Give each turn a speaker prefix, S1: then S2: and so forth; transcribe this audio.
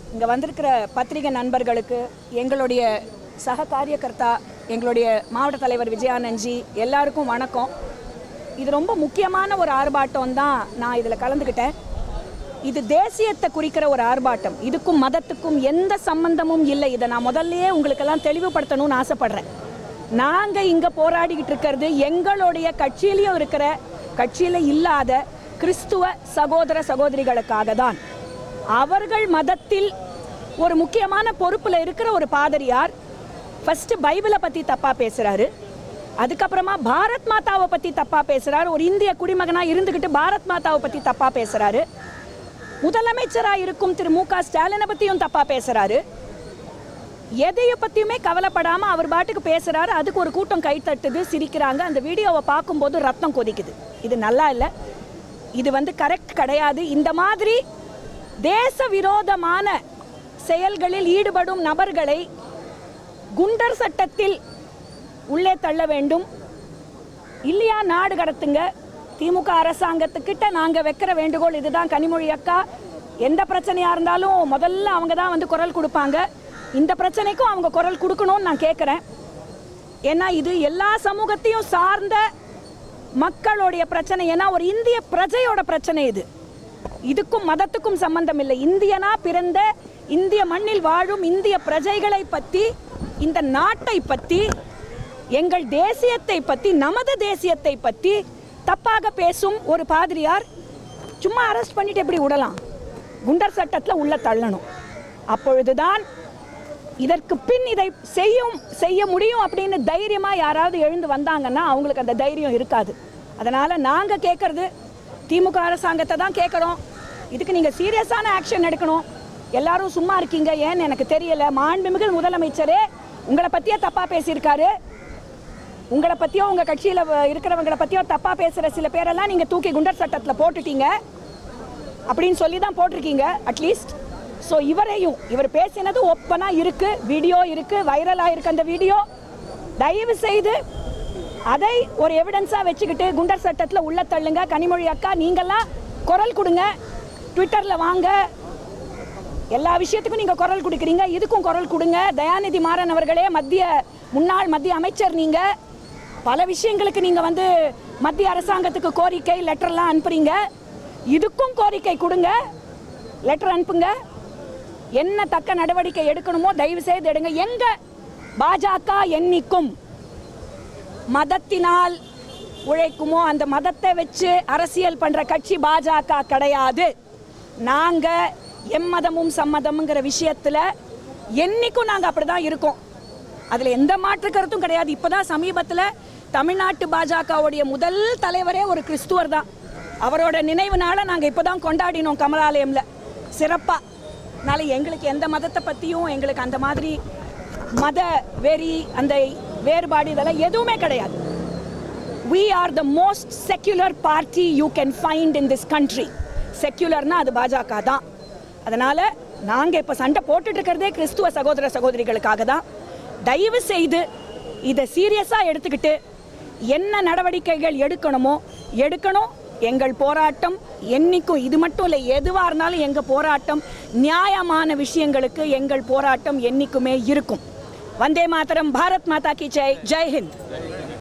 S1: இங்கே வந்திருக்கிற பத்திரிகை நண்பர்களுக்கு எங்களுடைய சக காரியகர்த்தா எங்களுடைய மாவட்ட தலைவர் விஜயானந்த்ஜி எல்லாருக்கும் வணக்கம் இது ரொம்ப முக்கியமான ஒரு ஆர்ப்பாட்டம் தான் நான் இதில் கலந்துக்கிட்டேன் இது தேசியத்தை குறிக்கிற ஒரு ஆர்ப்பாட்டம் இதுக்கும் மதத்துக்கும் எந்த சம்பந்தமும் இல்லை இதை நான் முதல்லயே உங்களுக்கெல்லாம் தெளிவுபடுத்தணும்னு ஆசைப்படுறேன் நாங்கள் இங்கே போராடிக்கிட்டு இருக்கிறது எங்களுடைய கட்சியிலையும் இருக்கிற கட்சியில் இல்லாத கிறிஸ்துவ சகோதர சகோதரிகளுக்காக தான் அவர்கள் மதத்தில் ஒரு முக்கியமான பொறுப்பில் இருக்கிற ஒரு பாதிரியார் ஃபர்ஸ்ட் பைபிளை பற்றி தப்பாக பேசுகிறாரு அதுக்கப்புறமா பாரத் மாதாவை பற்றி தப்பாக பேசுகிறாரு ஒரு இந்திய குடிமகனாக இருந்துக்கிட்டு பாரத் மாதாவை பற்றி தப்பாக பேசுகிறாரு முதலமைச்சராக இருக்கும் திரு மு க ஸ்டாலினை பற்றியும் தப்பாக பேசுகிறாரு எதைய பற்றியுமே கவலைப்படாமல் அவர் பாட்டுக்கு பேசுகிறாரு அதுக்கு ஒரு கூட்டம் கை தட்டுது சிரிக்கிறாங்க அந்த வீடியோவை பார்க்கும்போது ரத்தம் கொதிக்குது இது நல்லா இல்லை இது வந்து கரெக்ட் கிடையாது இந்த மாதிரி தேச விரோதமான செயல்களில் ஈடுபடும் நபர்களை குண்டர் சட்டத்தில் உள்ளே தள்ள வேண்டும் இல்லையா நாடு கடத்துங்க திமுக அரசாங்கத்துக்கிட்ட நாங்கள் வைக்கிற வேண்டுகோள் இதுதான் கனிமொழி அக்கா எந்த பிரச்சனையாக இருந்தாலும் முதல்ல அவங்க தான் வந்து குரல் கொடுப்பாங்க இந்த பிரச்சனைக்கும் அவங்க குரல் கொடுக்கணும்னு நான் கேட்குறேன் ஏன்னா இது எல்லா சமூகத்தையும் சார்ந்த மக்களுடைய பிரச்சனை ஏன்னா ஒரு இந்திய பிரஜையோட பிரச்சனை இது இதுக்கும் மதத்துக்கும் சம்பந்தம் இல்லை இந்தியனா பிறந்த இந்திய மண்ணில் வாழும் இந்திய பிரஜைகளை பற்றி இந்த நாட்டை பற்றி எங்கள் தேசியத்தை பற்றி நமது தேசியத்தை பற்றி தப்பாக பேசும் ஒரு பாதிரியார் சும்மா அரெஸ்ட் பண்ணிட்டு எப்படி விடலாம் குண்டர் சட்டத்தில் உள்ள தள்ளணும் அப்பொழுதுதான் இதற்கு பின் இதை செய்யும் செய்ய முடியும் அப்படின்னு தைரியமா யாராவது எழுந்து வந்தாங்கன்னா அவங்களுக்கு அந்த தைரியம் இருக்காது அதனால நாங்க கேட்கறது திமுக அரசாங்கத்தை தான் கேட்குறோம் இதுக்கு நீங்க சீரியஸான ஆக்ஷன் எடுக்கணும் எல்லாரும் சும்மா இருக்கீங்க ஏன்னு எனக்கு தெரியல மாண்புமிகு முதலமைச்சரே உங்களை பத்தியே தப்பா பேசியிருக்காரு உங்களை பத்தியோ உங்க கட்சியில வ- இருக்கிறவங்களை பத்தியோ தப்பா பேசுற சில பேரெல்லாம் நீங்க தூக்கி குண்டர் சட்டத்துல போட்டுட்டீங்க அப்படின்னு சொல்லி தான் போட்டிருக்கீங்க அட்லீஸ்ட் ஸோ இவரையும் இவர் பேசினது ஒப்பனா இருக்கு வீடியோ இருக்கு வைரலாக இருக்கு அந்த வீடியோ தயவு செய்து அதை ஒரு எவிடன்ஸாக வச்சுக்கிட்டு குண்டர் சட்டத்தில் உள்ள தள்ளுங்க கனிமொழி அக்கா நீங்கள்லாம் குரல் கொடுங்க ட்விட்டரில் வாங்க எல்லா விஷயத்துக்கும் நீங்கள் குரல் கொடுக்குறீங்க இதுக்கும் குரல் கொடுங்க தயாநிதி மாறன் அவர்களே மத்திய முன்னாள் மத்திய அமைச்சர் நீங்கள் பல விஷயங்களுக்கு நீங்கள் வந்து மத்திய அரசாங்கத்துக்கு கோரிக்கை லெட்டர்லாம் அனுப்புறீங்க இதுக்கும் கோரிக்கை கொடுங்க லெட்டர் அனுப்புங்க என்ன தக்க நடவடிக்கை எடுக்கணுமோ தயவு செய்து எடுங்க எங்க பாஜக என்னைக்கும் மதத்தினால் உழைக்குமோ அந்த மதத்தை வச்சு அரசியல் பண்ற கட்சி பாஜக கிடையாது நாங்க எம்மதமும் சம்மதம்ங்கிற விஷயத்துல என்னைக்கும் நாங்க அப்படிதான் இருக்கோம் அதுல எந்த மாற்று கருத்தும் கிடையாது இப்பதான் சமீபத்துல தமிழ்நாட்டு பாஜகவுடைய முதல் தலைவரே ஒரு கிறிஸ்துவர் தான் அவரோட நினைவு நாளை நாங்க இப்பதான் கொண்டாடினோம் கமலாலயம்ல சிறப்பா அதனால எங்களுக்கு எந்த மதத்தை பத்தியும் எங்களுக்கு அந்த மாதிரி மத வெறி அந்த வேறுபாடு இதெல்லாம் எதுவுமே கிடையாது we are the most secular party you can find in this country செக்யுலர்னா அது பாஜக தான் அதனால நாங்க இப்ப சண்டை போட்டுட்டு இருக்கிறதே கிறிஸ்துவ சகோதர சகோதரிகளுக்காக தான் தயவு செய்து இதை சீரியஸா எடுத்துக்கிட்டு என்ன நடவடிக்கைகள் எடுக்கணுமோ எடுக்கணும் எங்கள் போராட்டம் என்னைக்கும் இது மட்டும் இல்லை எதுவாக இருந்தாலும் எங்கள் போராட்டம் நியாயமான விஷயங்களுக்கு எங்கள் போராட்டம் என்னைக்குமே இருக்கும் வந்தே மாதரம் பாரத் மாதா கி ஜெய் ஜெய் ஹிந்த்